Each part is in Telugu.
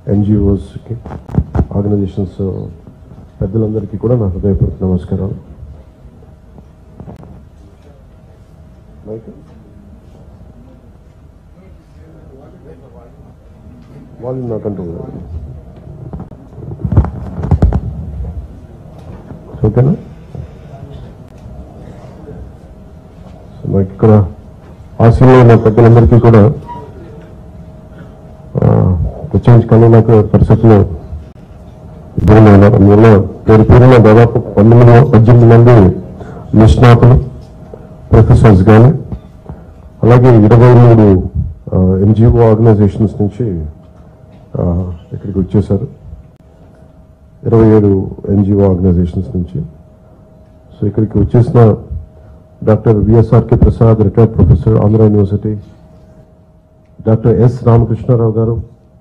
ఎన్జిఓస్కి ఆర్గనైజేషన్స్ పెద్దలందరికీ కూడా నా హృదయపూర్వక నమస్కారాలు వాళ్ళు నాకంటూ ఓకేనా సో నాకు ఇక్కడ ఆశీలో ఉన్న పెద్దలందరికీ కూడా వచ్చేంచి కానీ నాకు పరిస్థితులు ఇబ్బంది ఉన్నారు అందువల్ల పేరు పేరున దాదాపు పంతొమ్మిది పద్దెనిమిది మంది నిష్ణాతులు ప్రొఫెసర్స్ కానీ అలాగే ఇరవై మూడు ఎన్జిఓ ఆర్గనైజేషన్స్ నుంచి ఆ, ఇక్కడికి వచ్చేసారు ఇరవై ఏడు ఎన్జిఓ ఆర్గనైజేషన్స్ నుంచి సో ఇక్కడికి వచ్చేసిన doctor VSRK Prasad retired professor Andhra university doctor S Ramakrishna Rao garu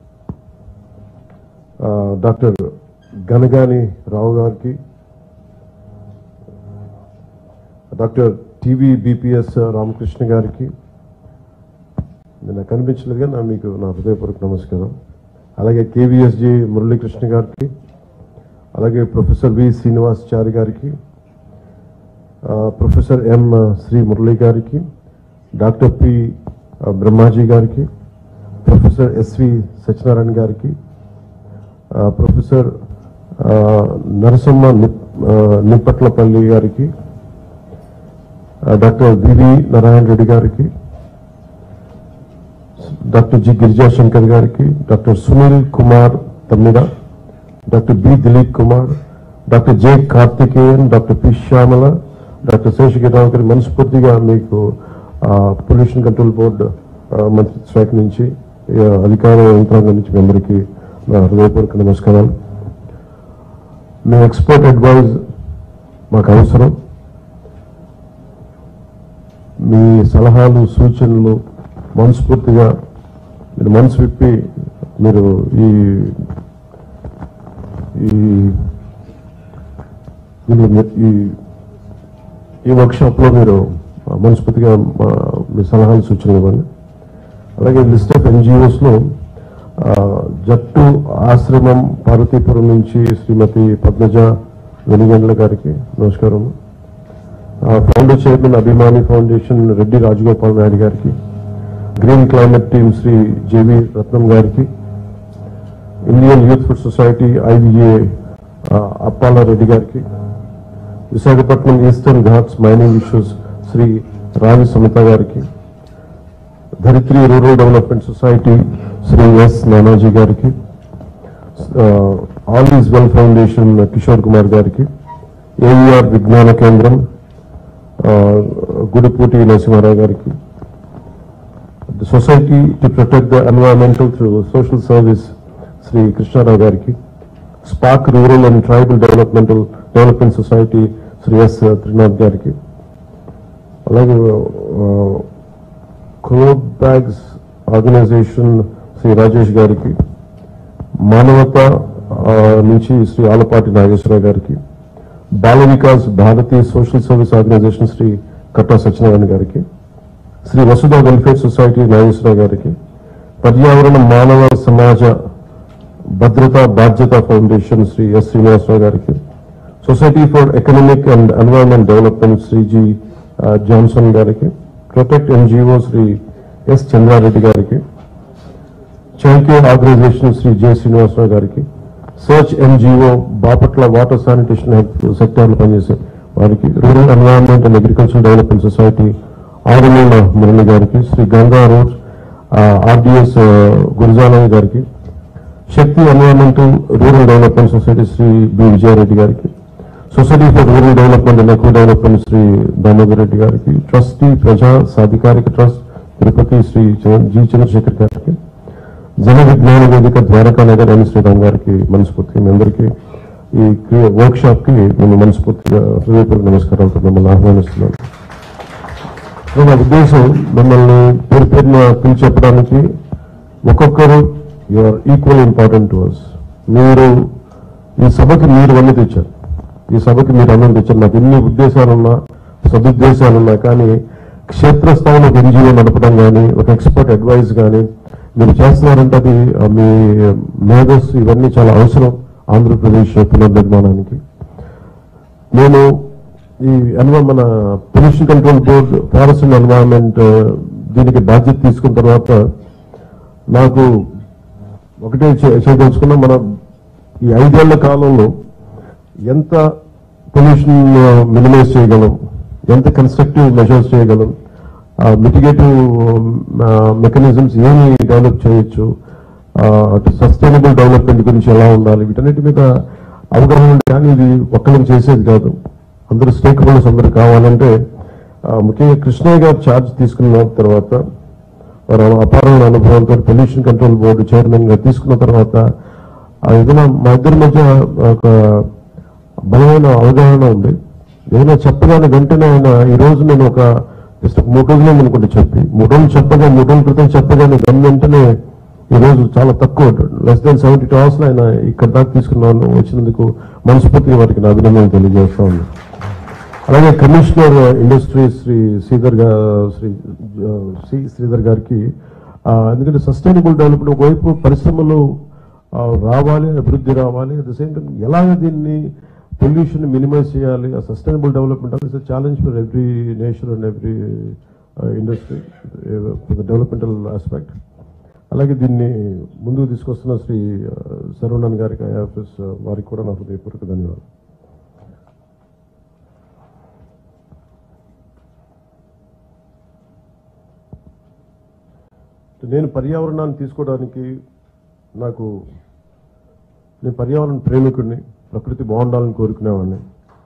ఆ, డాక్టర్ గనగాని రావు గారికి డాక్టర్ టీవీ బీపీఎస్ రామకృష్ణ గారికి నాకు కనిపించలేదు కానీ నా మీకు నా హృదయపూర్వక నమస్కారం అలాగే కేవీఎస్జి మురళీకృష్ణ గారికి అలాగే ప్రొఫెసర్ వి శ్రీనివాసాచారి గారికి ఆ, ప్రొఫెసర్ ఎం శ్రీ మురళి గారికి డాక్టర్ పి ఆ, బ్రహ్మాజీ గారికి ప్రొఫెసర్ ఎస్వి సత్యనారాయణ గారికి ఆ, ప్రొఫెసర్ ఆ, నరసమ్మ నిప్- ఆ, నిప్పట్లపల్లి గారికి ఆ, డాక్టర్ వివి నారాయణ రెడ్డి గారికి డాక్టర్ జి గిరిజాశంకర్ గారికి doctor Sunil Kumar Tammida doctor B Dilip Kumar doctor J Karthikeyan doctor P Shyamala doctor Seshagiri Rao గారి మనస్ఫూర్తిగా మీకు పొల్యూషన్ కంట్రోల్ బోర్డు మంత్రిత్వ శాఖ నుంచి ఆ, అధికార యంత్రాంగం నుంచి మీ అందరికీ నా హృదయపూర్వక నమస్కారాలు మీ ఎక్స్పర్ట్ అడ్వైజ్ మాకు అవసరం మీ సలహాలు సూచనలు మనస్ఫూర్తిగా మీరు మనసు విప్పి మీరు ఈ ఈ దీనిలో ఈ ఈ వర్క్షాప్లో మీరు మనస్ఫూర్తిగా మా- మీ సలహాలు సూచనలు ఇవ్వండి అలాగే లిస్ట్ ఆఫ్ ఎన్జిఓస్లో జట్టు ఆశ్రమం పార్వతీపురం నుంచి శ్రీమతి పద్మజ వెనుగండ్ల గారికి నమస్కారం founder chairman Abhimani foundation Reddy Rajagopal Naidu గారికి green climate team Shri JV Ratnam గారికి Indian youth food society IVA Appala Reddy గారికి Visakhapatnam eastern ghats mining issues Shri Ravi Samata గారికి Dharitri rural development society Shri S Nanaji గారికి all is well foundation Kishore Kumar గారికి ఏవిఆర్ విజ్ఞాన కేంద్రం ఆ, గుడిపూటి నరసింహారావు గారికి the society to protect the environmental through social service Shri Krishna Rao గారికి స్పాక్ rural and tribal developmental development society Shri S Trinath గారికి అలాగే క్లోబ్ బ్యాగ్స్ ఆర్గనైజేషన్ శ్రీ రాజేష్ గారికి మానవత ఆ, నుంచి శ్రీ ఆలపాటి నాగేశ్వరరావు గారికి Bala Vikas Bharatiya social service organization Shri Katta Satyanarayana గారికి శ్రీ వసుధ వెల్ఫేర్ సొసైటీ నాగేశ్వరరావు గారికి పర్యావరణ మానవ సమాజ భద్రతా బాధ్యత ఫౌండేషన్ శ్రీ ఎస్ శ్రీనివాసరావు గారికి society for economic and environment development Shri G ఆ, జాన్సన్ గారికి protect NGO Shri S Chandra Reddy గారికి చాంక్యో ఆర్గనైజేషన్ శ్రీ జె శ్రీనివాసరావు గారికి search NGO Bapatla water sanitation health సెక్టార్లో పనిచేసే వారికి rural environment and agriculture development society Arumula Murali గారికి శ్రీ గంగా రోడ్ ఆర్డిఎస్ గురుజాలయ్య గారికి Shakti environmental rural development society Shri B Vijaya Reddy గారికి society for rural development and eco development Shri Damodar Reddy గారికి ట్రస్టీ ప్రజా సాధికారిక ట్రస్ట్ తిరుపతి శ్రీ చ- జి చంద్రశేఖర్ గారికి జన విజ్ఞాన వేదిక ద్వారకా నగర్ ఎన్ శ్రీరామ్ గారికి మనస్ఫూర్తిగా మీ అందరికీ ఈ వర్క్ షాప్ కి నేను మనస్ఫూర్తిగా హృదయపూర్వక నమస్కారాలతో మిమ్మల్ని ఆహ్వానిస్తున్నాను సో నా ఉద్దేశం మిమ్మల్ని పేరు పేరున పిలిచి చెప్పడానికి ఒక్కొక్కరు your equal important to us మీరు ఈ సభకి మీరు అన్ని తెచ్చారు ఈ సభకి మీరు అన్నం తెచ్చారు నాకు ఎన్ని ఉద్దేశాలున్నా సదుద్దేశాలున్నా కానీ క్షేత్రస్థాయిలో ఒక ఎన్జిఓ నడపడం కానీ ఒక ఎక్స్పర్ట్ అడ్వైస్ కానీ మీరు చేస్తున్నారంటే అది ఆ, మీ మేధస్ ఇవన్నీ చాలా అవసరం ఆంధ్రప్రదేశ్ పునర్నిర్మాణానికి నేను ఈ ఎన్వ మన pollution control board forest and environment దీనికి బాధ్యత తీసుకున్న తర్వాత నాకు ఒకటే చే- చేయదలుచుకున్నా మన ఈ ఐదేళ్ల కాలంలో ఎంత పొల్యూషన్ మినిమైజ్ చేయగలం ఎంత కన్స్ట్రక్టివ్ మెజర్స్ చేయగలం మిటిగేటివ్ మెకానిజమ్స్ ఏమి డెవలప్ చేయొచ్చు అటు సస్టైనబుల్ డెవలప్మెంట్ గురించి ఎలా ఉండాలి వీటన్నిటి మీద అవగాహన ఉంది కానీ ఇది ఒక్కరికి చేసేది కాదు అందరూ స్టేక్ హోల్డర్స్ అందరూ కావాలంటే ఆ, ముఖ్యంగా కృష్ణయ్య గారు ఛార్జ్ తీసుకున్న తర్వాత వారు అపారమైన అనుభవంతో పొల్యూషన్ కంట్రోల్ బోర్డు చైర్మన్ గా తీసుకున్న తర్వాత ఆ ఏదైనా మా ఇద్దరి మధ్య ఒక బలమైన అవగాహన ఉంది ఏదైనా చెప్పగానే వెంటనే ఆయన ఈ రోజు నేను ఒక జస్ట్ మూడు రోజులే అనుకుంటే చెప్పి మూడు రోజులు చెప్పగా మూడు రోజుల క్రితం చెప్పగానే దాని వెంటనే ఈ రోజు చాలా తక్కువ less than seventy two hours ఆయన ఇక్కడ దాకా తీసుకున్నాను వచ్చినందుకు మనస్ఫూర్తిగా వారికి నా అభినందనలు తెలియజేస్తా ఉంది అలాగే కమిషనర్ ఇండస్ట్రీస్ శ్రీ శ్రీధర్ గా శ్రీ ఆ, సి శ్రీధర్ గారికి ఆ, ఎందుకంటే సస్టైనబుల్ డెవలప్మెంట్ ఒకవైపు పరిశ్రమలు ఆ, రావాలి అభివృద్ధి రావాలి అట్ ద సేమ్ టైం ఎలాగ దీన్ని పొల్యూషన్ మినిమైజ్ చేయాలి ఆ sustainable development is challenge for every nation and every industry for the developmental aspect అలాగే దీన్ని ముందుకు తీసుకొస్తున్న శ్రీ ఆ, శరవణన్ గారికి ఐఆర్ఎఫ్ఎస్ వారికి కూడా నా హృదయపూర్వక ధన్యవాదాలు నేను పర్యావరణాన్ని తీసుకోవడానికి నాకు నేను పర్యావరణ ప్రేమికుడిని ప్రకృతి బాగుండాలని కోరుకునేవాడిని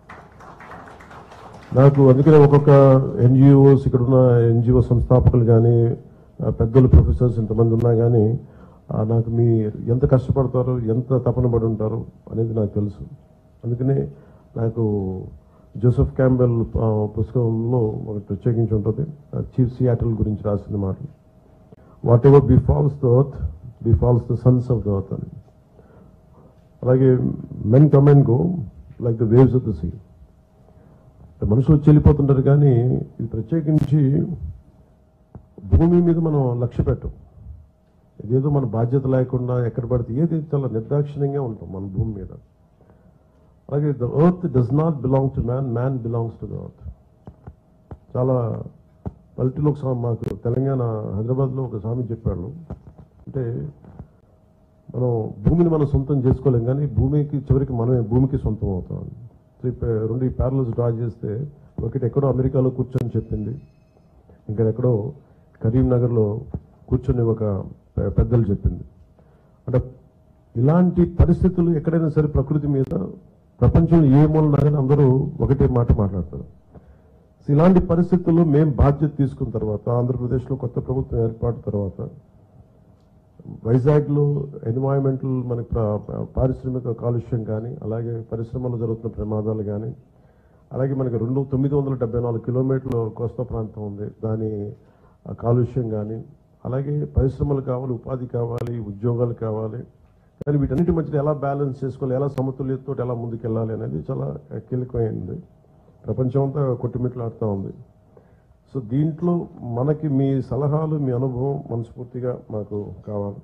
నాకు అందుకనే ఒక్కొక్క ఎన్జిఓస్ ఇక్కడ ఉన్న ఎన్జిఓ సంస్థాపకులు కానీ పెద్దలు ప్రొఫెసర్స్ ఇంతమంది ఉన్నా కానీ ఆ, నాకు మీ ఎంత కష్టపడతారు ఎంత తపన పడి ఉంటారు అనేది నాకు తెలుసు అందుకనే నాకు జోసెఫ్ క్యాంబెల్ ఆ, పుస్తకంలో ఒకటి ప్రత్యేకించి ఉంటుంది చీఫ్ సియాటల్ గురించి రాసిన మాటలు whatever befalls the earth befalls the sons of the earth అని అలాగే men come and go like the waves of the sea మనుషులు వచ్చి వెళ్ళిపోతుంటారు కానీ ఇది ప్రత్యేకించి భూమి మీద మనం లక్ష్య పెట్టం ఇదేదో మన బాధ్యత లేకుండా ఎక్కడ పడితే ఏది చాలా నిర్దాక్షిణ్యంగా ఉంటాం మన భూమి మీద అలాగే the earth does not belong to man man belongs to the earth చాలా పల్లెటూరులో ఒక స్వామి మాకు తెలంగాణ హైదరాబాద్లో ఒక స్వామి చెప్పాడు అంటే మనం భూమిని మనం సొంతం చేసుకోలేం కానీ భూమికి చివరికి మనమే భూమికి సొంతం అవుతాం సో ఈ పే- రెండు ఈ ప్యారల్స్ డ్రా చేస్తే ఒకటి ఎక్కడో అమెరికాలో కూర్చొని చెప్పింది ఇంకా ఎక్కడో కరీంనగర్లో కూర్చొని ఒక పె- పెద్దలు చెప్పింది అంటే ఇలాంటి పరిస్థితులు ఎక్కడైనా సరే ప్రకృతి మీద ప్రపంచంలో ఏ మూలనా కానీ అందరూ ఒకటే మాట మాట్లాడతారు సో ఇలాంటి పరిస్థితుల్లో మేము బాధ్యత తీసుకున్న తర్వాత ఆంధ్రప్రదేశ్లో కొత్త ప్రభుత్వం ఏర్పాటు తర్వాత వైజాగ్లో ఎన్వైరన్మెంటల్ మనకి ప్ర- పారిశ్రామిక కాలుష్యం కానీ అలాగే పరిశ్రమలో జరుగుతున్న ప్రమాదాలు కానీ అలాగే మనకి రెండు తొమ్మిది వందల డెబ్బై నాలుగు కిలోమీటర్ల కోస్తా ప్రాంతం ఉంది దాని ఆ కాలుష్యం కానీ అలాగే పరిశ్రమలు కావాలి ఉపాధి కావాలి ఉద్యోగాలు కావాలి కానీ వీటన్నిటి మధ్య ఎలా బ్యాలెన్స్ చేసుకోవాలి ఎలా సమతుల్యతతో ఎలా ముందుకెళ్ళాలి అనేది చాలా కీలకమైంది ప్రపంచం అంతా కొట్టుమిట్లాడుతూ ఉంది సో దీంట్లో మనకి మీ సలహాలు మీ అనుభవం మనస్ఫూర్తిగా మాకు కావాలి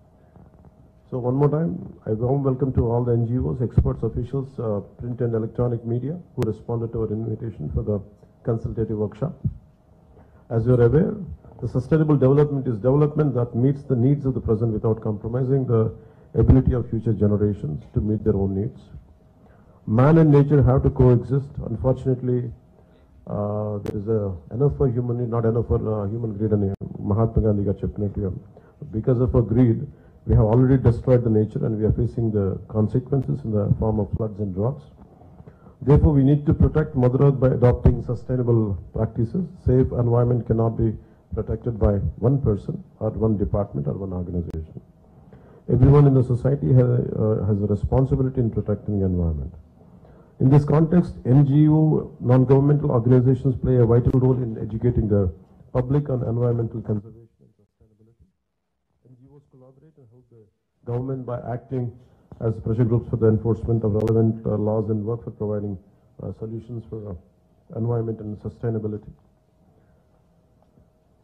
so one more time I warm welcome to all the NGOs experts officials print and electronic media who responded to our invitation for the consultative workshop As you are aware, the sustainable development is development that meets the needs of the present without compromising the ability of future generations to meet their own needs. Man and nature have to coexist. Unfortunately, uh, there is a, enough for human need, not enough for uh, human greed. And Mahatma Gandhi got definitely. Because of our greed, we have already destroyed the nature and we are facing the consequences in the form of floods and droughts. Therefore, we need to protect Mother Earth by adopting sustainable practices. Safe environment cannot be protected by one person or one department or one organization. Everyone in the society has, uh, has a responsibility in protecting the environment. In this context, NGO, non-governmental organizations play a vital role in educating the public on environmental conservation and sustainability. NGOs collaborate and help the government by acting as pressure groups for the enforcement of relevant uh, laws and work for providing uh, solutions for uh, environment and sustainability.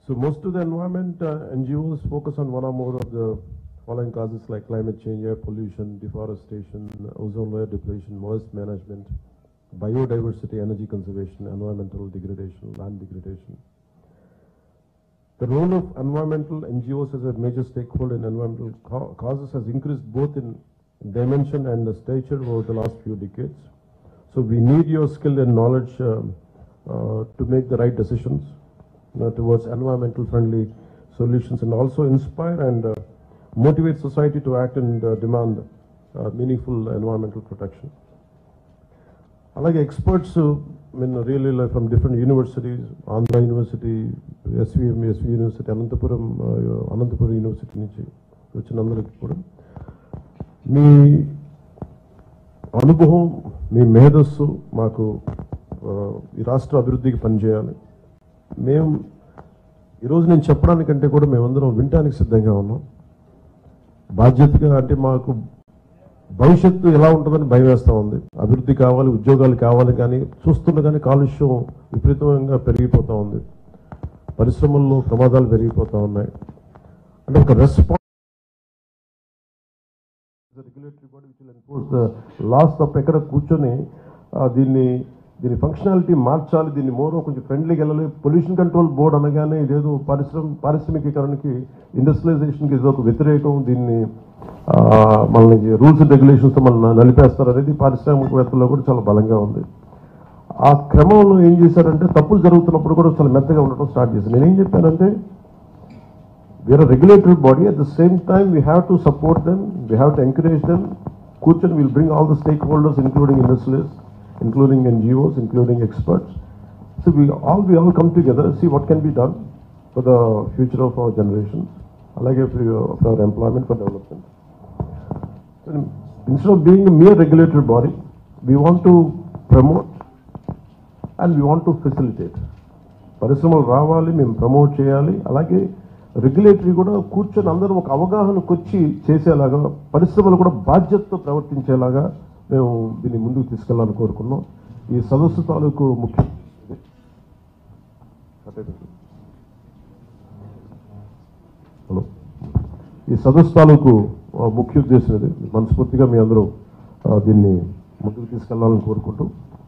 So most of the environment uh, NGOs focus on one or more of the following causes like climate change, air pollution, deforestation, ozone layer depletion, moist management, biodiversity, energy conservation, environmental degradation, land degradation. The role of environmental NGOs as a major stakeholder in environmental ca- causes has increased both in dimension and stature over the last few decades. So we need your skill and knowledge um, uh, to make the right decisions uh, towards environmental friendly solutions and also inspire and uh, motivate society to act and uh, demand uh, meaningful environmental protection. అలాగే experts mean really from different universities Andhra university SVM SV university Anantapur ఆ, అనంతపురం యూనివర్సిటీ నుంచి వచ్చిన అందరికి కూడా మీ అనుభవం మీ మేధస్సు మాకు ఆ, ఈ రాష్ట్ర అభివృద్ధికి పనిచేయాలి మేము ఈరోజు నేను చెప్పడానికంటే కూడా మేమందరం వినటానికి సిద్ధంగా ఉన్నాం బాధ్యతగా అంటే మాకు భవిష్యత్తు ఎలా ఉంటుందని భయం వేస్తూ ఉంది అభివృద్ధి కావాలి ఉద్యోగాలు కావాలి కానీ చూస్తున్న కానీ కాలుష్యం విపరీతంగా పెరిగిపోతూ ఉంది పరిశ్రమల్లో ప్రమాదాలు పెరిగిపోతూ ఉన్నాయి అంటే ఒక response regulatory body which enforce the laws తప్ప ఎక్కడ కూర్చొని ఆ, దీన్ని దీని ఫంక్షనాలిటీ మార్చాలి దీన్ని మోర్ కొంచెం ఫ్రెండ్లీగా వెళ్ళాలి పొల్యూషన్ కంట్రోల్ బోర్డ్ అనగానే ఇదేదో పరిశ్రమ పారిశ్రామికీకరణకి ఇండస్ట్రియలైజేషన్కి ఏదో ఒక వ్యతిరేకం దీన్ని ఆ, మనకి రూల్స్ అండ్ రెగ్యులేషన్స్ మన నలిపేస్తారు అనేది పారిశ్రామికవేత్తల్లో కూడా చాలా బలంగా ఉంది ఆ క్రమంలో ఏం చేశారంటే తప్పులు జరుగుతున్నప్పుడు కూడా చాలా మెత్తగా ఉండటం స్టార్ట్ చేశారు నేనేం చెప్పానంటే we are regulatory body at the same time we have to support them we have to encourage them కూర్చొని will bring all the stakeholders including industrialist including NGOs including experts so we all we all come together see what can be done for the future of our generation అలాగే for our employment for development instead of being a mere regulatory body, we want to promote and we want to facilitate. పరిశ్రమలు రావాలి మేము ప్రమోట్ చేయాలి అలాగే రెగ్యులేటరీ కూడా కూర్చొని అందరూ ఒక అవగాహనకు వచ్చి చేసేలాగా పరిశ్రమలు కూడా బాధ్యతతో ప్రవర్తించేలాగా మేము దీన్ని ముందుకు తీసుకెళ్లాలని కోరుకున్నాం ఈ సదస్సు తాలూకు ముఖ్య హలో ఈ సదస్సు తాలూకు ఆ, ముఖ్య ఉద్దేశం ఇది మనస్ఫూర్తిగా మీ అందరూ ఆ, దీన్ని ముందుకు తీసుకెళ్లాలని కోరుకుంటూ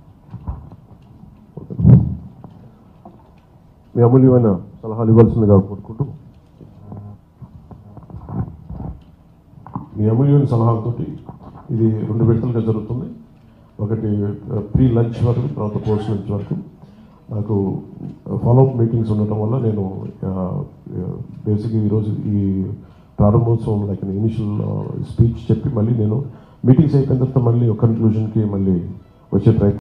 మీ అమూల్యమైన సలహాలు ఇవ్వాల్సిందిగా కోరుకుంటూ మీ అమూల్యమైన సలహాలతోటి ఇది రెండు విడతలుగా జరుగుతుంది ఒకటి ప్రీ లంచ్ వరకు తర్వాత పోస్ట్ లంచ్ వరకు నాకు ఫాలోఅప్ మీటింగ్స్ ఉండటం వల్ల నేను బేసిక్గా ఈరోజు ఈ ప్రారంభోత్సవం లైక్ ఇనిషియల్ స్పీచ్ చెప్పి మళ్ళీ నేను మీటింగ్స్ అయిపోయిన తర్వాత మళ్ళీ ఒక కన్క్లూజన్కి మళ్ళీ వచ్చే ప్రయత్నం